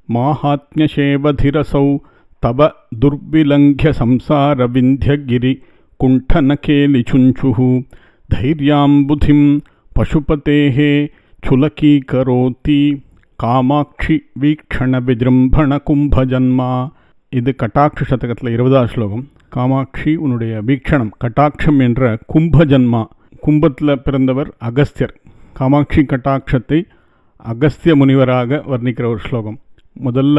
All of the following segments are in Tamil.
माहात्म्यशेवधिरसौ तव दुर्विलङ्घ्य संसारविन्ध्यगिरि कुण्ठनकेलिचुञ्चुः धैर्यां बुधिं पशुपतेः சுலகீகரோதி காமாட்சி வீக்ஷண விஜృంభண கும்பஜன்மா இது கட்டாட்ச சதகத்தில் இருபதாவது ஸ்லோகம் காமாட்சி உன்னுடைய வீக்ஷணம் கட்டாட்சம் என்ற கும்பஜன்மா கும்பத்தில் பிறந்தவர் அகஸ்தியர் காமாட்சி கட்டாட்சத்தை அகஸ்திய முனிவராக வர்ணிக்கிற ஒரு ஸ்லோகம் முதல்ல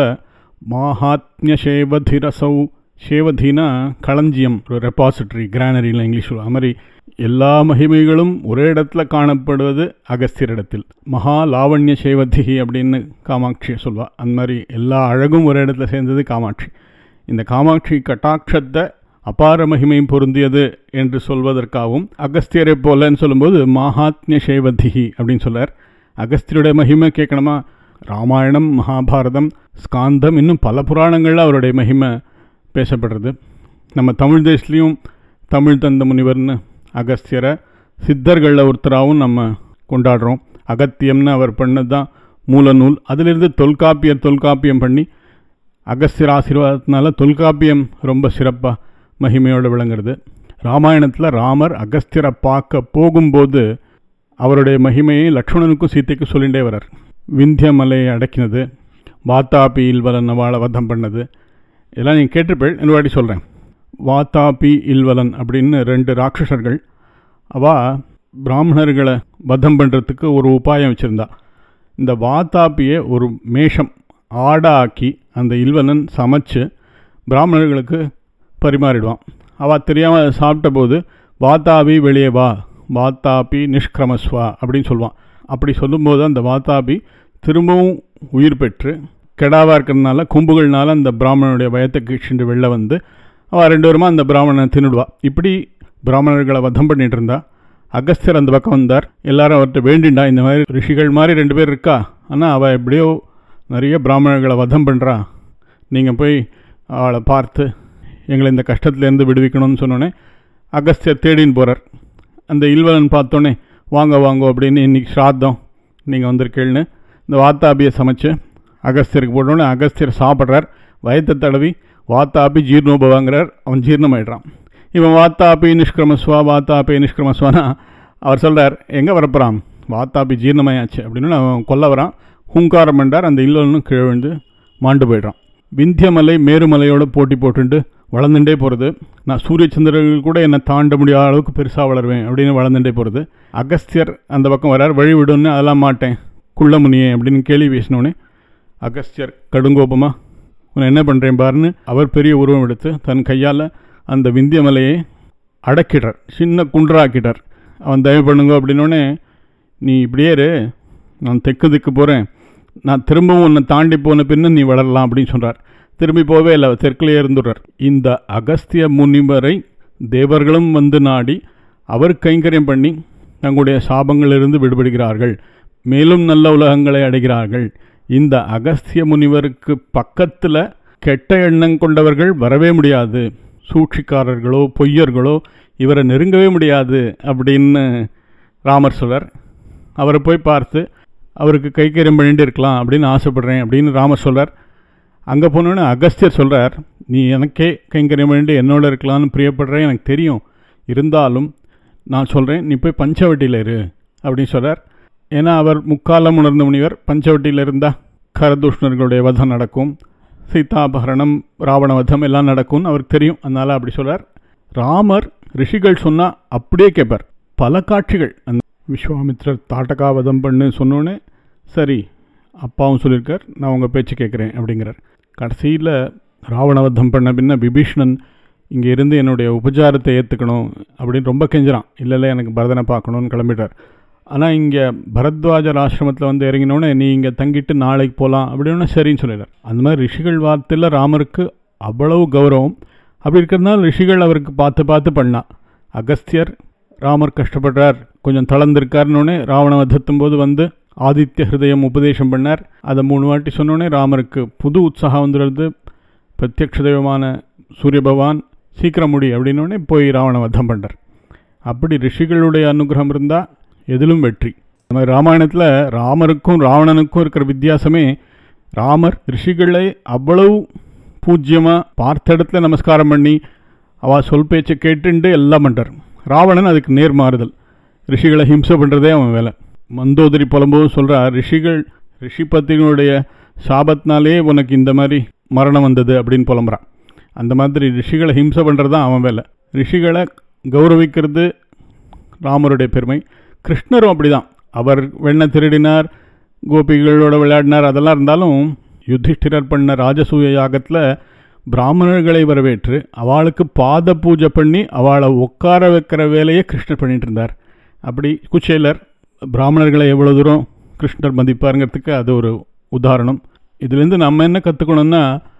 மாஹாத்மிய சேவதிரசௌ சேவதினா களஞ்சியம் ஒரு ரெபாசிட்டரி கிரானரியில் இங்கிலீஷ் அது மாதிரி எல்லா மகிமைகளும் ஒரே இடத்துல காணப்படுவது அகஸ்தியரிடத்தில் மகா லாவண்ய சேவதிகி அப்படின்னு காமாட்சி சொல்வா அந்த மாதிரி எல்லா அழகும் ஒரே இடத்துல சேர்ந்தது காமாட்சி இந்த காமாட்சி கட்டாட்சத்தை அபார மகிமை பொருந்தியது என்று சொல்வதற்காகவும் அகஸ்தியரை போலன்னு சொல்லும்போது மகாத்மிய சேவதிகி அப்படின்னு சொல்றார் அகஸ்தியருடைய மகிமை கேட்கணுமா ராமாயணம் மகாபாரதம் ஸ்காந்தம் இன்னும் பல புராணங்களில் அவருடைய மகிமை பேசப்படுறது நம்ம தமிழ் தேசத்துலேயும் தமிழ் தந்த முனிவர்னு அகஸ்தியரை சித்தர்களில் ஒருத்தராகவும் நம்ம கொண்டாடுறோம் அகத்தியம்னு அவர் பண்ணது தான் மூலநூல் அதிலிருந்து தொல்காப்பியர் தொல்காப்பியம் பண்ணி அகஸ்தியர் ஆசீர்வாதத்தினால தொல்காப்பியம் ரொம்ப சிறப்பாக மகிமையோடு விளங்குறது ராமாயணத்தில் ராமர் அகஸ்தியரை பார்க்க போகும்போது அவருடைய மகிமையை லக்ஷ்மணனுக்கும் சீத்தைக்கும் சொல்லிகிட்டே வரார் விந்திய மலையை அடக்கினது வாத்தாபி இல்வலன் வாழ வதம் பண்ணது இதெல்லாம் நீங்கள் கேட்டிருப்பேள் இன்னொரு வாட்டி சொல்கிறேன் வாத்தாபி இல்வலன் அப்படின்னு ரெண்டு ராட்சசர்கள் அவள் பிராமணர்களை வதம் பண்ணுறதுக்கு ஒரு உபாயம் வச்சுருந்தா இந்த வாத்தாப்பியை ஒரு மேஷம் ஆடாக்கி அந்த இல்வலன் சமைச்சு பிராமணர்களுக்கு பரிமாறிடுவான் அவள் தெரியாமல் சாப்பிட்ட போது வாத்தாபி வெளியே வா வாத்தாபி நிஷ்கிரமஸ்வா அப்படின்னு சொல்லுவான் அப்படி சொல்லும்போது அந்த வாத்தாபி திரும்பவும் உயிர் பெற்று கெடாவாக இருக்கிறதுனால கும்புகள்னால அந்த பிராமணனுடைய பயத்தை கீழ்ச்சிண்டு வெளில வந்து அவள் ரெண்டு பேருமா அந்த பிராமணனை தின்னுடுவா இப்படி பிராமணர்களை வதம் பண்ணிட்டு இருந்தா அகஸ்தியர் அந்த பக்கம் வந்தார் எல்லாரும் அவர்கிட்ட வேண்டிண்டா இந்த மாதிரி ரிஷிகள் மாதிரி ரெண்டு பேர் இருக்கா ஆனால் அவள் எப்படியோ நிறைய பிராமணர்களை வதம் பண்ணுறா நீங்கள் போய் அவளை பார்த்து எங்களை இந்த கஷ்டத்துலேருந்து விடுவிக்கணும்னு சொன்னோன்னே அகஸ்தியர் தேடின்னு போகிறார் அந்த இல்வலன் பார்த்தோன்னே வாங்க வாங்க அப்படின்னு இன்றைக்கி ஸ்ராத்தம் நீங்கள் வந்திருக்கேள்னு இந்த வாத்தாபியை சமைச்சு அகஸ்தியருக்கு போட்டோன்னே அகஸ்தியர் சாப்பிட்றார் வயத்தை தடவி வாத்தாபி ஜீர்ணோபவாங்கிறார் அவன் ஜீர்ணமாயிடுறான் இவன் வாத்தாபி நிஷ்கிரமஸ்வா வாத்தாபி நிஷ்கிரமஸ்வானா அவர் சொல்கிறார் எங்கே வரப்போகிறான் வாத்தாபி ஜீர்ணமாயாச்சு அப்படின்னு அவன் கொல்ல வரான் ஹூங்காரம் பண்ணார் அந்த இல்லொன்னும் கீழே விழுந்து மாண்டு போயிடுறான் விந்தியமலை மேருமலையோட போட்டி போட்டுண்டு வளர்ந்துட்டே போகிறது நான் சூரிய சந்திரர்கள் கூட என்னை தாண்ட முடியாத அளவுக்கு பெருசாக வளருவேன் அப்படின்னு வளர்ந்துட்டே போகிறது அகஸ்தியர் அந்த பக்கம் வரார் வழி விடுன்னு அதெல்லாம் மாட்டேன் குள்ளமுனியே அப்படின்னு கேள்வி பேசினோடனே அகஸ்தியர் கடுங்கோபமாக உன்னை என்ன பண்ணுறேன் பாருன்னு அவர் பெரிய உருவம் எடுத்து தன் கையால் அந்த விந்திய மலையை அடக்கிட்டார் சின்ன குன்றாக்கிட்டார் அவன் தயவு பண்ணுங்க அப்படின்னோடனே நீ இப்படியே இரு நான் தெற்கு திக்கு போகிறேன் நான் திரும்பவும் உன்னை தாண்டி போன பின்னு நீ வளரலாம் அப்படின்னு சொல்கிறார் திரும்பி போவே இல்லை தெற்கிலே இருந்துடுறார் இந்த அகஸ்திய முனிவரை தேவர்களும் வந்து நாடி அவர் கைங்கரியம் பண்ணி தங்களுடைய சாபங்களிலிருந்து விடுபடுகிறார்கள் மேலும் நல்ல உலகங்களை அடைகிறார்கள் இந்த அகஸ்திய முனிவருக்கு பக்கத்தில் கெட்ட எண்ணம் கொண்டவர்கள் வரவே முடியாது சூழ்ச்சிக்காரர்களோ பொய்யர்களோ இவரை நெருங்கவே முடியாது அப்படின்னு ராமர் சொல்கிறார் அவரை போய் பார்த்து அவருக்கு கைக்கரியம் பண்ணிட்டு இருக்கலாம் அப்படின்னு ஆசைப்படுறேன் அப்படின்னு ராமர் சொல்கிறார் அங்கே போனோன்னே அகஸ்தியர் சொல்கிறார் நீ எனக்கே கைங்கரியம் பண்ணிட்டு என்னோட இருக்கலாம்னு பிரியப்படுறேன் எனக்கு தெரியும் இருந்தாலும் நான் சொல்கிறேன் நீ போய் பஞ்சவட்டியில் இரு அப்படின்னு சொல்கிறார் ஏன்னா அவர் முக்காலம் உணர்ந்த முனிவர் பஞ்சவட்டியில் இருந்தால் கரதூஷ்ணர்களுடைய வதம் நடக்கும் சீதாபகரணம் ராவண வதம் எல்லாம் நடக்கும்னு அவருக்கு தெரியும் அதனால் அப்படி சொல்கிறார் ராமர் ரிஷிகள் சொன்னால் அப்படியே கேட்பார் பல காட்சிகள் அந்த விஸ்வாமித்ரர் தாட்டகாவதம் பண்ணு சொன்னோன்னே சரி அப்பாவும் சொல்லியிருக்கார் நான் உங்கள் பேச்சு கேட்குறேன் அப்படிங்கிறார் கடைசியில் ராவணவதம் பண்ண பின்ன விபீஷ்ணன் இங்கே இருந்து என்னுடைய உபச்சாரத்தை ஏற்றுக்கணும் அப்படின்னு ரொம்ப கெஞ்சிறான் இல்லை இல்லை எனக்கு பரதனை பார்க்கணுன்னு கிளம்பிட்டார் ஆனால் இங்கே பரத்வாஜர் ஆசிரமத்தில் வந்து இறங்கினோடனே நீ இங்கே தங்கிட்டு நாளைக்கு போகலாம் அப்படின்னு சரின்னு சொல்லிடுறார் அந்த மாதிரி ரிஷிகள் வார்த்தையில் ராமருக்கு அவ்வளவு கௌரவம் அப்படி இருக்கிறதுனால ரிஷிகள் அவருக்கு பார்த்து பார்த்து பண்ணா அகஸ்தியர் ராமர் கஷ்டப்படுறார் கொஞ்சம் தளர்ந்திருக்காருன்னொடனே ராவண வதத்தும் போது வந்து ஆதித்ய ஹிருதயம் உபதேசம் பண்ணார் அதை மூணு வாட்டி சொன்னோடனே ராமருக்கு புது உற்சாகம் வந்துடுறது பிரத்யக்ஷ தெய்வமான சூரிய பகவான் சீக்கிரம் முடி அப்படின்னோடனே போய் ராவண வதம் பண்ணுறார் அப்படி ரிஷிகளுடைய அனுகிரகம் இருந்தால் எதிலும் வெற்றி இந்த மாதிரி ராமாயணத்தில் ராமருக்கும் ராவணனுக்கும் இருக்கிற வித்தியாசமே ராமர் ரிஷிகளை அவ்வளவு பூஜ்யமாக பார்த்த இடத்துல நமஸ்காரம் பண்ணி அவள் சொல் பேச்சை கேட்டுண்டு எல்லாம் பண்ணுறார் ராவணன் அதுக்கு நேர் மாறுதல் ரிஷிகளை ஹிம்சை பண்ணுறதே அவன் வேலை மந்தோதரி புலம்போது சொல்கிறா ரிஷிகள் ரிஷிபத்தினுடைய சாபத்தினாலே உனக்கு இந்த மாதிரி மரணம் வந்தது அப்படின்னு புலம்புறான் அந்த மாதிரி ரிஷிகளை ஹிம்சை பண்ணுறது தான் அவன் வேலை ரிஷிகளை கௌரவிக்கிறது ராமருடைய பெருமை கிருஷ்ணரும் அப்படிதான் அவர் வெண்ணை திருடினார் கோபிகளோட விளையாடினார் அதெல்லாம் இருந்தாலும் யுதிஷ்டிரர் பண்ண ராஜசூய யாகத்தில் பிராமணர்களை வரவேற்று அவளுக்கு பாத பூஜை பண்ணி அவளை உட்கார வைக்கிற வேலையை கிருஷ்ணர் பண்ணிட்டு இருந்தார் அப்படி குச்சேலர் பிராமணர்களை எவ்வளோ தூரம் கிருஷ்ணர் மதிப்பாருங்கிறதுக்கு அது ஒரு உதாரணம் இதுலேருந்து நம்ம என்ன கற்றுக்கணும்னா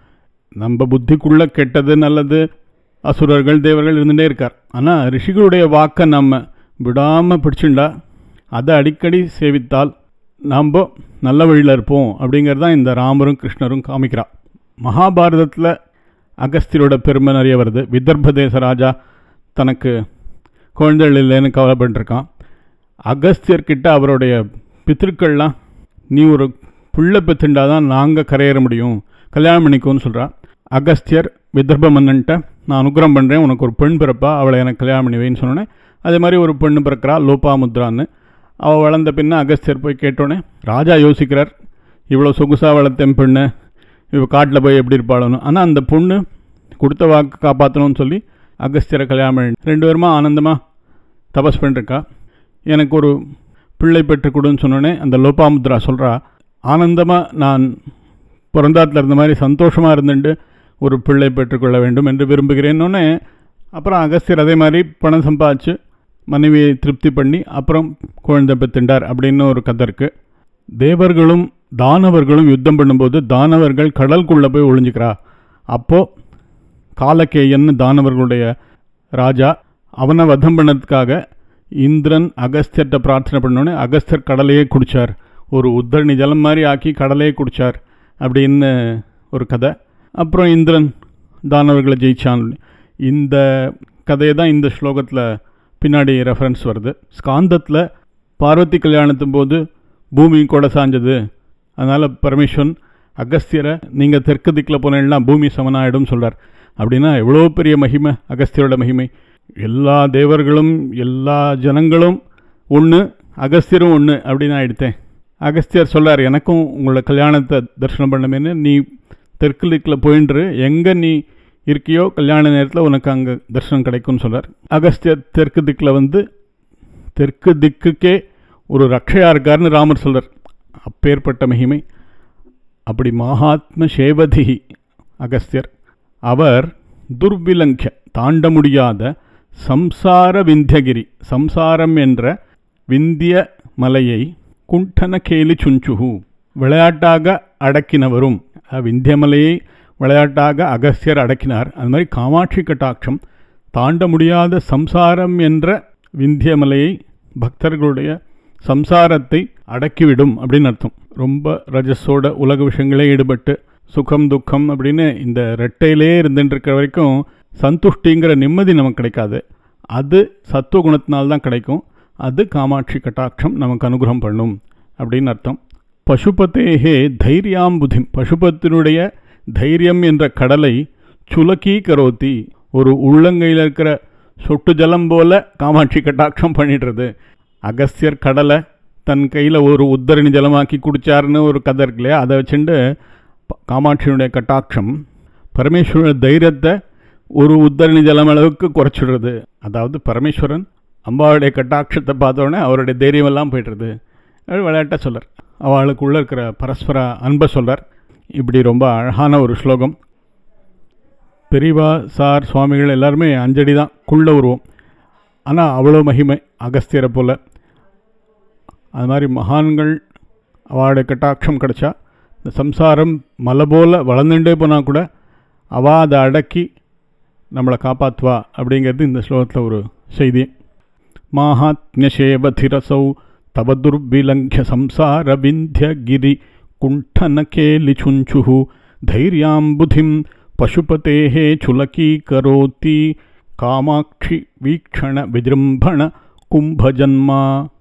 நம்ம புத்திக்குள்ளே கெட்டது நல்லது அசுரர்கள் தேவர்கள் இருந்துகிட்டே இருக்கார் ஆனால் ரிஷிகளுடைய வாக்கை நம்ம விடாமல் பிடிச்சுண்டா அதை அடிக்கடி சேவித்தால் நாம் நல்ல வழியில் இருப்போம் அப்படிங்கிறது தான் இந்த ராமரும் கிருஷ்ணரும் காமிக்கிறா மகாபாரதத்தில் அகஸ்தியரோட பெருமை நிறைய வருது விதர்ப தேச ராஜா தனக்கு குழந்தைகள் இல்லைன்னு கவலைப்பட்டுருக்கான் அகஸ்தியர்கிட்ட அவருடைய பித்திருக்கள்லாம் நீ ஒரு புள்ள பெத்துண்டா தான் நாங்கள் கரையேற முடியும் கல்யாணம் பண்ணிக்கோன்னு சொல்கிறா அகஸ்தியர் விதர்ப மன்னன்ட்ட நான் அனுகிரகம் பண்ணுறேன் உனக்கு ஒரு பெண் பிறப்பா அவளை எனக்கு கல்யாணம் பண்ணி வைன்னு சொன்னோன்னே அதே மாதிரி ஒரு பெண்ணு பிறக்கிறா லோபாமுத்ரான்னு அவள் வளர்ந்த பின்ன அகஸ்தியர் போய் கேட்டோன்னே ராஜா யோசிக்கிறார் இவ்வளோ சொகுசாக வளர்த்தேன் பெண்ணு இவள் காட்டில் போய் எப்படி இருப்பாளோன்னு ஆனால் அந்த பொண்ணு கொடுத்த வாக்கு காப்பாற்றணும்னு சொல்லி அகஸ்தியரை கல்யாணம் பண்ணி ரெண்டு பேருமா ஆனந்தமாக தபஸ் பண்ணிருக்கா எனக்கு ஒரு பிள்ளை பெற்று கொடுன்னு சொன்னோன்னே அந்த லோபாமுத்ரா சொல்கிறா ஆனந்தமாக நான் பிறந்தாத்தில் இருந்த மாதிரி சந்தோஷமாக இருந்துட்டு ஒரு பிள்ளை பெற்றுக்கொள்ள வேண்டும் என்று விரும்புகிறேன்னொன்னே அப்புறம் அகஸ்தியர் அதே மாதிரி பணம் சம்பாதிச்சு மனைவியை திருப்தி பண்ணி அப்புறம் குழந்தை பெத்துண்டார் அப்படின்னு ஒரு கதை இருக்குது தேவர்களும் தானவர்களும் யுத்தம் பண்ணும்போது தானவர்கள் கடலுக்குள்ளே போய் ஒளிஞ்சிக்கிறா அப்போது காலக்கேயன்னு தானவர்களுடைய ராஜா அவனை வதம் பண்ணதுக்காக இந்திரன் அகஸ்தியர்கிட்ட பிரார்த்தனை பண்ணோன்னே அகஸ்தியர் கடலையே குடித்தார் ஒரு உத்தரணி ஜலம் மாதிரி ஆக்கி கடலையே குடித்தார் அப்படின்னு ஒரு கதை அப்புறம் இந்திரன் தானவர்களை ஜெயிச்சான் இந்த கதையை தான் இந்த ஸ்லோகத்தில் பின்னாடி ரெஃபரன்ஸ் வருது ஸ்காந்தத்தில் பார்வதி கல்யாணத்தும் போது பூமி கூட சாஞ்சது அதனால் பரமேஸ்வரன் அகஸ்தியரை நீங்கள் தெற்கு திக்கில் போனீங்கன்னா பூமி சமனாயிடும் சொல்கிறார் அப்படின்னா எவ்வளோ பெரிய மகிமை அகஸ்தியரோட மகிமை எல்லா தேவர்களும் எல்லா ஜனங்களும் ஒன்று அகஸ்தியரும் ஒன்று அப்படின்னு நான் எடுத்தேன் அகஸ்தியர் சொல்கிறார் எனக்கும் உங்களோட கல்யாணத்தை தரிசனம் பண்ணமேன்னு நீ தெற்கு திக்கில் போயின்று எங்கே நீ இருக்கியோ கல்யாண நேரத்தில் உனக்கு அங்கே தரிசனம் கிடைக்கும்னு சொல்கிறார் அகஸ்தியர் தெற்கு திக்கில் வந்து தெற்கு திக்குக்கே ஒரு ரக்ஷையாக இருக்காருன்னு ராமர் சொல்கிறார் அப்பேற்பட்ட மகிமை அப்படி மகாத்ம சேவதி அகஸ்தியர் அவர் துர்விலங்கிய தாண்ட முடியாத சம்சார விந்தியகிரி சம்சாரம் என்ற விந்திய மலையை குண்டன கேலி சுஞ்சுகு விளையாட்டாக அடக்கினவரும் விந்தியமலையை விளையாட்டாக அகஸ்தியர் அடக்கினார் அது மாதிரி காமாட்சி கட்டாட்சம் தாண்ட முடியாத சம்சாரம் என்ற விந்தியமலையை பக்தர்களுடைய சம்சாரத்தை அடக்கிவிடும் அப்படின்னு அர்த்தம் ரொம்ப ரஜஸோட உலக விஷயங்களே ஈடுபட்டு சுகம் துக்கம் அப்படின்னு இந்த ரெட்டையிலே இருந்துட்டு இருக்கிற வரைக்கும் சந்துஷ்டிங்கிற நிம்மதி நமக்கு கிடைக்காது அது சத்துவ குணத்தினால்தான் கிடைக்கும் அது காமாட்சி கட்டாட்சம் நமக்கு அனுகிரகம் பண்ணும் அப்படின்னு அர்த்தம் பசுபத்தேகே தைரியாம்புதி பசுபத்தினுடைய தைரியம் என்ற கடலை சுலக்கி கரோத்தி ஒரு உள்ளங்கையில் இருக்கிற சொட்டு ஜலம் போல காமாட்சி கட்டாட்சம் பண்ணிடுறது அகஸ்தியர் கடலை தன் கையில் ஒரு உத்தரணி ஜலமாக்கி குடிச்சாருன்னு ஒரு கதை இருக்கு இல்லையா அதை வச்சுட்டு காமாட்சியினுடைய கட்டாட்சம் பரமேஸ்வர தைரியத்தை ஒரு உத்தரணி ஜலம் அளவுக்கு குறைச்சிடுறது அதாவது பரமேஸ்வரன் அம்பாவுடைய கட்டாட்சத்தை பார்த்தோன்னே அவருடைய தைரியமெல்லாம் போய்டுறது விளையாட்டாக சொல்கிறார் அவளுக்குள்ளே இருக்கிற பரஸ்பர அன்பை சொல்கிறார் இப்படி ரொம்ப அழகான ஒரு ஸ்லோகம் பெரியவா சார் சுவாமிகள் எல்லாருமே அஞ்சடி தான் குள்ள உருவம் ஆனால் அவ்வளோ மகிமை அகஸ்தியரை போல் அது மாதிரி மகான்கள் அவளுடைய கட்டாட்சம் கிடச்சா இந்த சம்சாரம் மலை போல் வளர்ந்துட்டே போனால் கூட அவள் அதை அடக்கி நம்மளை காப்பாற்றுவா அப்படிங்கிறது இந்த ஸ்லோகத்தில் ஒரு செய்தி மாஹாத்மியசேவதிரசௌ தவ துர்விலங்கிய சம்சார விந்திய கிரி குண்டனகேலிச்சுஞ்சு தைரியாம்புதிம் பசுபதேः சுலகீகரோति காமாட்சி வீக்ஷண விஜృంభண கும்பஜன்மா